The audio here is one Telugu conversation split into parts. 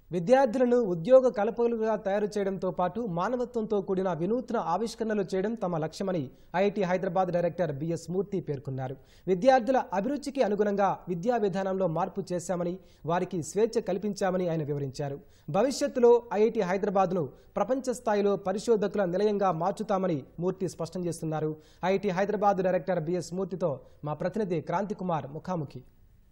విద్యార్థులను ఉద్యోగ కల్పకులుగా తయారు చేయడంతో పాటు మానవత్వంతో కూడిన వినూత్న ఆవిష్కరణలు చేయడం తమ లక్ష్యమని IIT Hyderabad director BS Murthy పేర్కొన్నారు విద్యార్థుల అభిరుచికి అనుగుణంగా విద్యా విధానంలో మార్పు చేశామని వారికి స్వేచ్ఛ కల్పించామని ఆయన వివరించారు భవిష్యత్తులో ఐఐటి హైదరాబాద్ను ప్రపంచ స్థాయిలో పరిశోధకుల నిలయంగా మార్చుతామని మూర్తి స్పష్టం చేస్తున్నారు ఐఐటి హైదరాబాద్ డైరెక్టర్ బిఎస్ మూర్తితో మా ప్రతినిధి క్రాంతికుమార్ ముఖాముఖి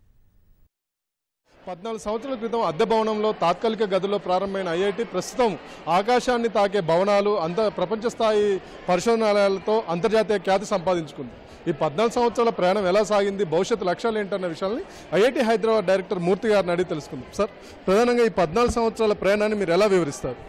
పద్నాలుగు సంవత్సరాల క్రితం అద్దె భవనంలో తాత్కాలిక గదిలో ప్రారంభమైన ఐఐటి ప్రస్తుతం ఆకాశాన్ని తాకే భవనాలు అంత ప్రపంచ స్థాయి పరిశోధనాలయాలతో అంతర్జాతీయ ఖ్యాతి సంపాదించుకుంది ఈ పద్నాలుగు సంవత్సరాల ప్రయాణం ఎలా సాగింది భవిష్యత్తు లక్ష్యాలు ఏంటన్న విషయాన్ని ఐఐటి హైదరాబాద్ డైరెక్టర్ మూర్తి గారిని అడిగి తెలుసుకుందాం సార్ ప్రధానంగా ఈ పద్నాలుగు సంవత్సరాల ప్రయాణాన్ని మీరు ఎలా వివరిస్తారు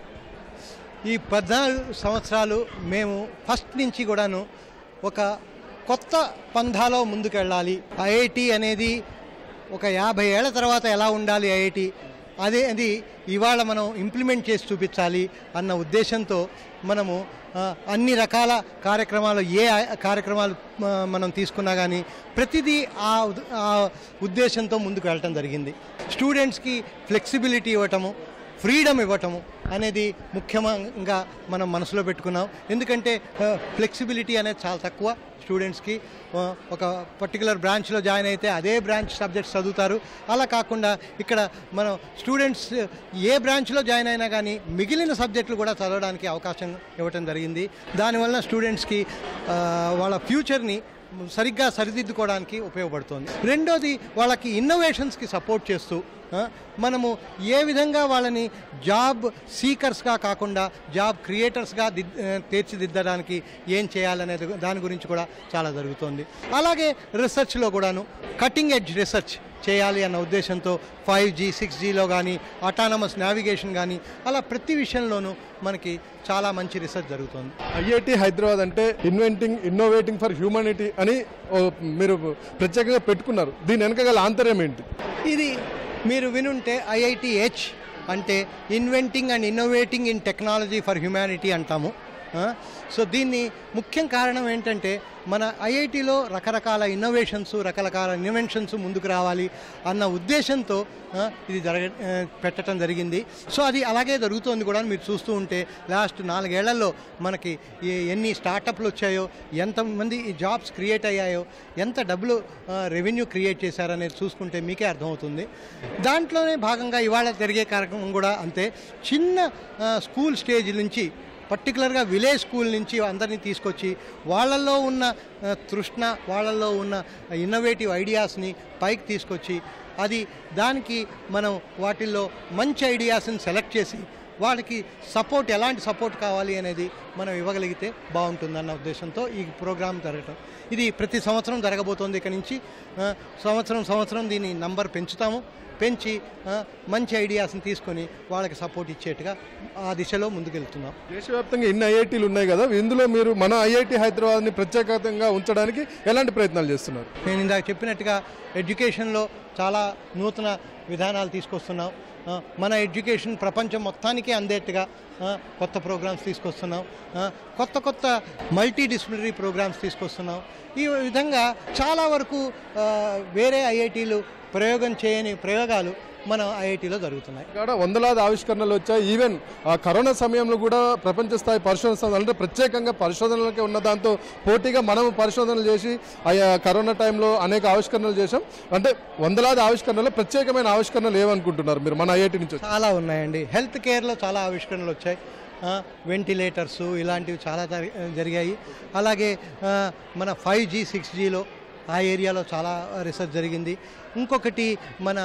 ఈ పద్నాలుగు సంవత్సరాలు మేము ఫస్ట్ నుంచి కూడాను ఒక కొత్త పంధాలో ముందుకెళ్ళాలి ఐఐటి అనేది ఒక యాభై ఏళ్ల తర్వాత ఎలా ఉండాలి ఐఐటి అదే అది ఇవాళ మనం ఇంప్లిమెంట్ చేసి చూపించాలి అన్న ఉద్దేశంతో మనము ఆ, అన్ని రకాల కార్యక్రమాలు ఏ ఆ- కార్యక్రమాలు ఆ, మనం తీసుకున్నా కానీ ప్రతిదీ ఆ ఉద్- ఆ ఉద్దేశంతో ముందుకు వెళ్ళటం జరిగింది స్టూడెంట్స్కి ఫ్లెక్సిబిలిటీ ఇవ్వటము ఫ్రీడమ్ ఇవ్వటము అనేది ముఖ్యంగా మనం మనసులో పెట్టుకున్నాం ఎందుకంటే ఫ్లెక్సిబిలిటీ అనేది చాలా తక్కువ స్టూడెంట్స్కి ఆ, ఒక పర్టికులర్ బ్రాంచ్లో జాయిన్ అయితే అదే బ్రాంచ్ సబ్జెక్ట్స్ చదువుతారు అలా కాకుండా ఇక్కడ మనం స్టూడెంట్స్ ఏ బ్రాంచ్లో జాయిన్ అయినా కానీ మిగిలిన సబ్జెక్టులు కూడా చదవడానికి అవకాశం ఇవ్వటం జరిగింది దానివల్ల స్టూడెంట్స్కి ఆ, వాళ్ళ ఫ్యూచర్ని సరిగ్గా సరిదిద్దుకోవడానికి ఉపయోగపడుతుంది రెండోది వాళ్ళకి ఇన్నోవేషన్స్కి సపోర్ట్ చేస్తూ ఆ, మనము ఏ విధంగా వాళ్ళని జాబ్ సీకర్స్గా కాకుండా జాబ్ క్రియేటర్స్గా దిద్ ఆ, తీర్చిదిద్దడానికి ఏం చేయాలనేది దాని గురించి కూడా చాలా జరుగుతోంది అలాగే రీసెర్చ్లో కూడాను కటింగ్ ఎడ్జ్ రీసెర్చ్ చేయాలి అన్న ఉద్దేశంతో ఫైవ్ జీ సిక్స్ జీలో కానీ అటానమస్ నావిగేషన్ కానీ అలా ప్రతి విషయంలోనూ మనకి చాలా మంచి రీసెర్చ్ జరుగుతుంది ఐఐటి హైదరాబాద్ అంటే ఇన్వెంటింగ్ ఇన్నోవేటింగ్ ఫర్ హ్యూమనిటీ అని ఓ, మీరు ప్రత్యేకంగా పెట్టుకున్నారు దీని వెనక గల ఆంతర్యం ఏంటి ఇది మీరు వినుంటే ఐఐటిహెచ్ అంటే inventing and innovating in technology for humanity అంటాము ఆ, సో దీన్ని ముఖ్యం కారణం ఏంటంటే మన ఐఐటిలో రకరకాల ఇన్నోవేషన్స్ రకరకాల ఇన్వెన్షన్స్ ముందుకు రావాలి అన్న ఉద్దేశంతో ఆ, ఇది జరగ ఆ, పెట్టడం జరిగింది సో అది అలాగే జరుగుతోంది కూడా మీరు చూస్తూ ఉంటే లాస్ట్ నాలుగేళ్లలో మనకి ఏ- ఎన్ని స్టార్టప్లు వచ్చాయో ఎంతమంది ఈ జాబ్స్ క్రియేట్ అయ్యాయో ఎంత డబ్బులు రెవెన్యూ క్రియేట్ చేశారనేది చూసుకుంటే మీకే అర్థమవుతుంది దాంట్లోనే భాగంగా ఇవాళ జరిగే కార్యక్రమం కూడా అంతే చిన్న ఆ, స్కూల్ స్టేజ్ నుంచి పర్టికులర్గా విలేజ్ స్కూల్ నుంచి అందరినీ తీసుకొచ్చి వాళ్ళల్లో ఉన్న ఆ, తృష్ణ వాళ్ళల్లో ఉన్న ఇన్నోవేటివ్ ఐడియాస్ని పైకి తీసుకొచ్చి అది దానికి మనం వాటిల్లో మంచి ఐడియాస్ని సెలెక్ట్ చేసి వాళ్ళకి సపోర్ట్ ఎలాంటి సపోర్ట్ కావాలి అనేది మనం ఇవ్వగలిగితే బాగుంటుందన్న ఉద్దేశంతో ఈ ప్రోగ్రాం జరగటం ఇది ప్రతి సంవత్సరం జరగబోతోంది ఇక నుంచి ఆ, సంవత్సరం సంవత్సరం దీని నంబర్ పెంచుతాము పెంచి ఆ, మంచి ఐడియాస్ని తీసుకొని వాళ్ళకి సపోర్ట్ ఇచ్చేట్టుగా ఆ దిశలో ముందుకెళ్తున్నాం దేశవ్యాప్తంగా ఇన్ని ఐఐటీలు ఉన్నాయి కదా ఇందులో మీరు మన ఐఐటి హైదరాబాద్ని ప్రత్యేకంగా ఉంచడానికి ఎలాంటి ప్రయత్నాలు చేస్తున్నారు నేను ఇందాక చెప్పినట్టుగా ఎడ్యుకేషన్లో చాలా నూతన విధానాలు తీసుకొస్తున్నాం ఆ, మన ఎడ్యుకేషన్ ప్రపంచం మొత్తానికి అందేట్టుగా ఆ, కొత్త ప్రోగ్రామ్స్ తీసుకొస్తున్నాం ఆ, కొత్త కొత్త మల్టీ డిసిప్లినరీ ప్రోగ్రామ్స్ తీసుకొస్తున్నాం ఈ విధంగా చాలా వరకు ఆ, వేరే ఐఐటీలు ప్రయోగం చేయని ప్రయోగాలు మన ఐఐటీలో జరుగుతున్నాయి ఇక్కడ వందలాది ఆవిష్కరణలు వచ్చాయి ఈవెన్ ఆ కరోనా సమయంలో కూడా ప్రపంచ స్థాయి పరిశోధన సంస్థలు అంటే ప్రత్యేకంగా పరిశోధనలకే ఉన్న దాంతో పోటీగా మనం పరిశోధనలు చేసి ఆయా కరోనా టైంలో అనేక ఆవిష్కరణలు చేశాం అంటే వందలాది ఆవిష్కరణలు ప్రత్యేకమైన ఆవిష్కరణలు ఏమనుకుంటున్నారు మీరు మన ఐఐటి నుంచి వచ్చి? చాలా ఉన్నాయండి హెల్త్ కేర్లో చాలా ఆవిష్కరణలు వచ్చాయి ఆ, వెంటిలేటర్స్ ఇలాంటివి చాలా జరి- జరిగాయి అలాగే ఆ, మన ఫైవ్ జీ సిక్స్ జీలో ఆ ఏరియాలో చాలా రీసెర్చ్ జరిగింది ఇంకొకటి మన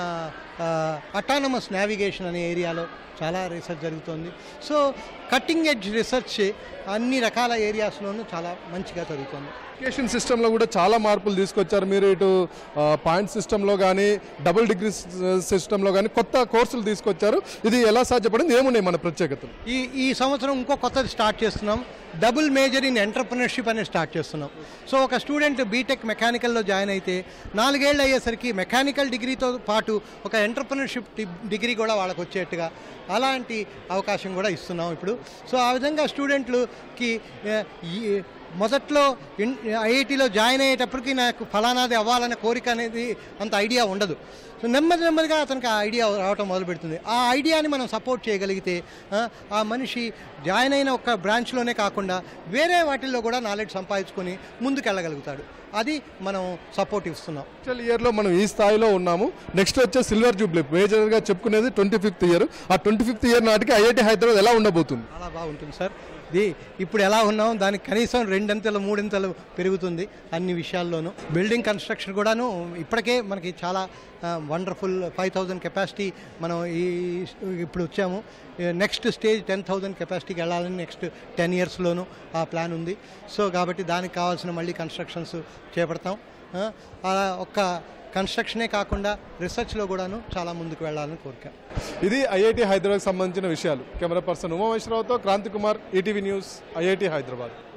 అటానమస్ నావిగేషన్ అనే ఏరియాలో చాలా రీసెర్చ్ జరుగుతోంది సో కట్టింగ్ ఎడ్జ్ రీసెర్చ్ అన్ని రకాల ఏరియాస్లోనూ చాలా మంచిగా జరుగుతుంది ఎడ్యుకేషన్ సిస్టంలో కూడా చాలా మార్పులు తీసుకొచ్చారు మీరు ఇటు ఆ, పాయింట్ సిస్టంలో కానీ డబుల్ డిగ్రీ సిస్టంలో కానీ కొత్త కోర్సులు తీసుకొచ్చారు ఇది ఎలా సాధ్యపడింది ఏమున్నాయి మన ప్రత్యేకతలు ఈ ఈ సంవత్సరం ఇంకో కొత్తది స్టార్ట్ చేస్తున్నాం డబుల్ మేజర్ ఇన్ ఎంటర్ప్రినర్షిప్ అనేది స్టార్ట్ చేస్తున్నాం సో ఒక స్టూడెంట్ బీటెక్ మెకానికల్లో జాయిన్ అయితే నాలుగేళ్ళు అయ్యేసరికి మెకానికల్ డిగ్రీతో పాటు ఒక ఎంటర్ప్రినర్షిప్ డిగ్రీ కూడా వాళ్ళకి వచ్చేట్టుగా అలాంటి అవకాశం కూడా ఇస్తున్నాం ఇప్పుడు సో ఆ విధంగా స్టూడెంట్లుకి ఆ, ఈ మొదట్లో ఇన్ ఐఐటిలో జాయిన్ అయ్యేటప్పటికి నాకు ఫలానాది అవ్వాలనే కోరిక అనేది అంత ఐడియా ఉండదు సో నెమ్మది నెమ్మదిగా అతనికి ఆ ఐడియా రావటం మొదలు పెడుతుంది ఆ ఐడియాని మనం సపోర్ట్ చేయగలిగితే ఆ, ఆ మనిషి జాయిన్ అయిన ఒక బ్రాంచ్లోనే కాకుండా వేరే వాటిల్లో కూడా నాలెడ్జ్ సంపాదించుకొని ముందుకెళ్ళగలుగుతాడు అది మనం సపోర్ట్ ఇస్తున్నాం యాక్చువల్ ఇయర్లో మనం ఈ స్థాయిలో ఉన్నాము నెక్స్ట్ వచ్చే సిల్వర్ జూబ్లీ మేజర్గా చెప్పుకునేది ట్వంటీ ఫిఫ్త్ ఇయర్ ఆ ట్వంటీ ఫిఫ్త్ ఇయర్ నాటికి ఐఐటి హైదరాబాద్ ఎలా ఉండబోతుంది చాలా బాగుంటుంది సార్ ఇది ఇప్పుడు ఎలా ఉన్నాం దానికి కనీసం రెండింతలు మూడింతలు పెరుగుతుంది అన్ని విషయాల్లోనూ బిల్డింగ్ కన్స్ట్రక్షన్ కూడాను ఇప్పటికే మనకి చాలా వండర్ఫుల్ ఫైవ్ థౌజండ్ కెపాసిటీ మనం ఈ ఇప్పుడు వచ్చాము నెక్స్ట్ స్టేజ్ టెన్ థౌజండ్ కెపాసిటీకి వెళ్ళాలని నెక్స్ట్ టెన్ ఇయర్స్లోనూ ఆ ప్లాన్ ఉంది సో కాబట్టి దానికి కావాల్సిన మళ్ళీ కన్స్ట్రక్షన్స్ చేపడతాం ఆ, అలా ఒక్క కన్స్ట్రక్షనే కాకుండా రీసెర్చ్లో కూడాను చాలా ముందుకు వెళ్ళాలని కోరిక ఇది ఐఐటి హైదరాబాద్కి సంబంధించిన విషయాలు కెమెరా పర్సన్ ఉమామేశ్వరరావుతో Kranthi Kumar ETV news IIT Hyderabad